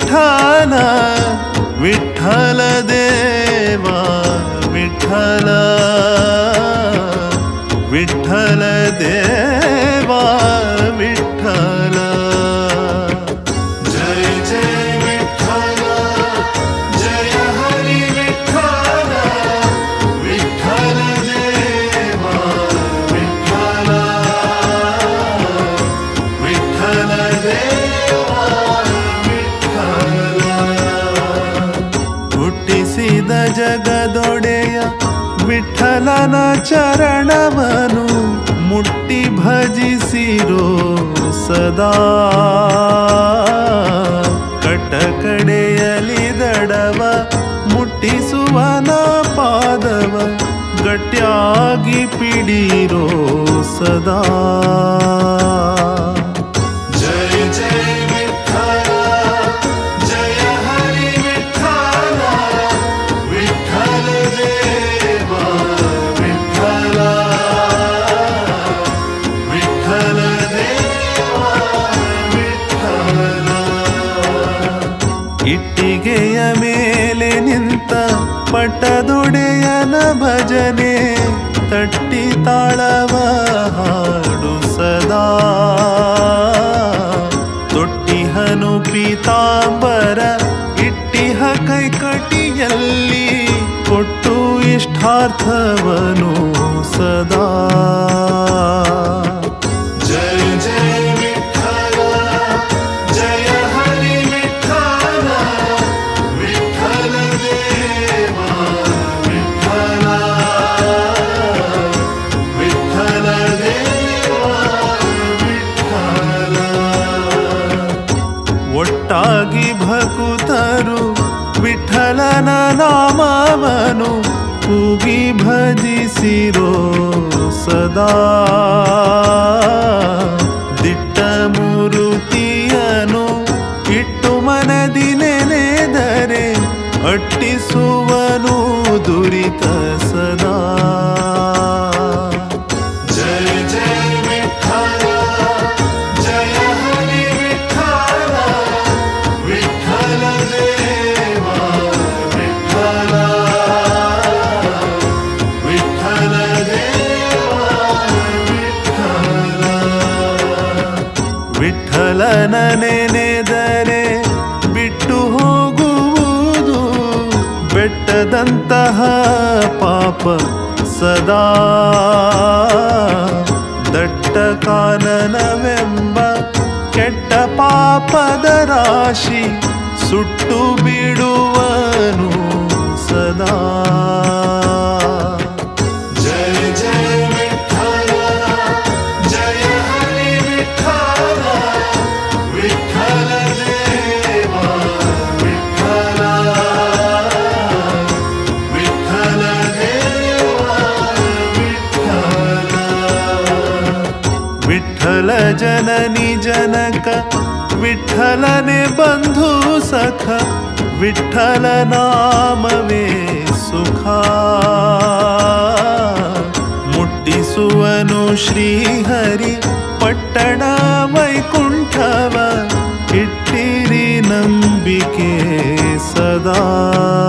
ವಿಠಲ ವಿಠಲ ದೇವ ವಿಠಲ ವಿಠಲ ದೇವ ವಿಠಲ ಜಯ ಜಯ ವಿಠಲ ಜಯ ಹರಿ ವಿಠಲ ವಿಠಲ ದೇವ ವಿಠಲ ವಿಠಲ ದೇವ ವಿಠಲ ಹುಟ್ಟಿಸಿದ ಜಗದೊಡೆಯ ವಿಠಲನ ಚರಣವನು ಮುಟ್ಟಿ ಭಜಿಸಿರೋ ಸದಾ ಕಟಕಡೆಯಲಿ ದಡವ ಮುಟ್ಟಿಸುವನ ಪಾದವ ಗಟ್ಟಿಯಾಗಿ ಪಿಡಿರೋ ಸದಾ ಜಯ ಜಯ ವಿಠಲ ಜಯ ಹರಿ ವಿಠಲ ವಿಠಲ ದೇವ ವಿಠಲ ವಿಠಲ ದೇವ ವಿಠಲ ಇಟ್ಟಿಗೆಯ ಮೇಲೆ ನಿಂತ ಪಟ್ಟದೊಡೆಯನ ಭಜನೆ ತಟ್ಟಿ ತಾಳವ ಹಾಡು ಸದಾ ತೊಟ್ಟಿಹನು ಪೀತಾಂಬರ ಇಟ್ಟಿಹ ಕೈಕಟಿಯಲ್ಲಿ ಕೊಟ್ಟು ಇಷ್ಟಾರ್ಥವನು ಸದಾ ಜಯ ಜಯ ವಿಠಲ ಜಯ ಹರಿ ವಿಠಲ ವಿಠಲ ದೇವ ವಿಠಲ ವಿಠಲ ದೇವ ವಿಠಲ ಒಟ್ಟಾಗಿ ಭಕುತರು ವಿಠಲನ ನಾಮವನು ಕೂಗಿ ಭಜಿಸಿರೋ ಸದಾ ದಿಟ್ಟ ಮೂರುತಿಯನು ಇಟ್ಟು ಮನದಿ ನೆನೆದರೆ ಅಟ್ಟಿಸುವನು ದುರಿತ ಸದಾ ಜಯ ಜಯ ವಿಠಲ ಜಯ ಹರಿ ವಿಠಲ ವಿಠಲ ದೇವ ವಿಠಲ ವಿಠಲ ದೇವ ವಿಠಲ ವಿಠಲನ ನೆನೆದರೆ ಬಿಟ್ಟು ಹೋಗುವುದು ಬೆಟ್ಟದಂತಹ ಪಾಪ ಸದಾ ದಟ್ಟ ಕಾನನವೆಂಬ ಕೆಟ್ಟ ಪಾಪದ ರಾಶಿ ಸುಟ್ಟು ಬಿಡುವನು ಸದಾ ಜಯ ಜಯ ವಿಠಲ ಜಯ ಹರಿ ವಿಠಲ ವಿಠಲ ದೇವ ವಿಠಲ ವಿಠಲ ದೇವ ವಿಠಲ ವಿಠಲ ಜನನಿ ಜನಕ ವಿಠಲನೆ ಬಂಧು ಸಖ ವಿಠಲ ನಾಮವೇ ಸುಖ ಮುಟ್ಟಿಸುವನು ಶ್ರೀಹರಿ ಪಟ್ಟಣ ವೈಕುಂಠವ ಇಟ್ಟಿರಿ ನಂಬಿಕೆ ಸದಾ